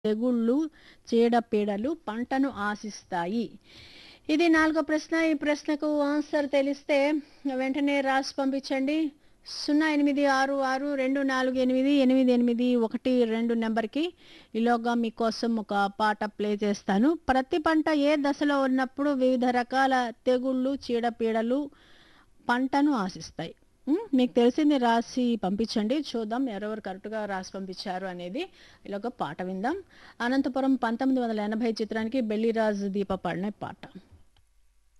తెగుళ్ళు చీడపీడలు పంటను ఆశిస్తాయి ఇది నాలుగో ప్రశ్న ఈ ప్రశ్నకు ఆన్సర్ తెలిస్తే వెంటనే రాసి పంపించండి సున్నా ఎనిమిది ఆరు ఆరు రెండు నాలుగు ఎనిమిది ఎనిమిది ఎనిమిది ఒకటి రెండు నెంబర్కి ఈలోగా మీకోసం ఒక పాట ప్లే చేస్తాను ప్రతి పంట ఏ దశలో ఉన్నప్పుడు వివిధ రకాల తెగుళ్ళు చీడపీడలు పంటను ఆశిస్తాయి ఉమ్, మీకు తెలిసింది రాసి పంపించండి చూద్దాం ఎవరెవరు కరెక్ట్గా రాసి పంపించారు అనేది ఇలాగ పాట విందాం అనంతపురం పంతొమ్మిది వందల ఎనభై చిత్రానికి బెల్లిరాజు దీప పాడిన పాట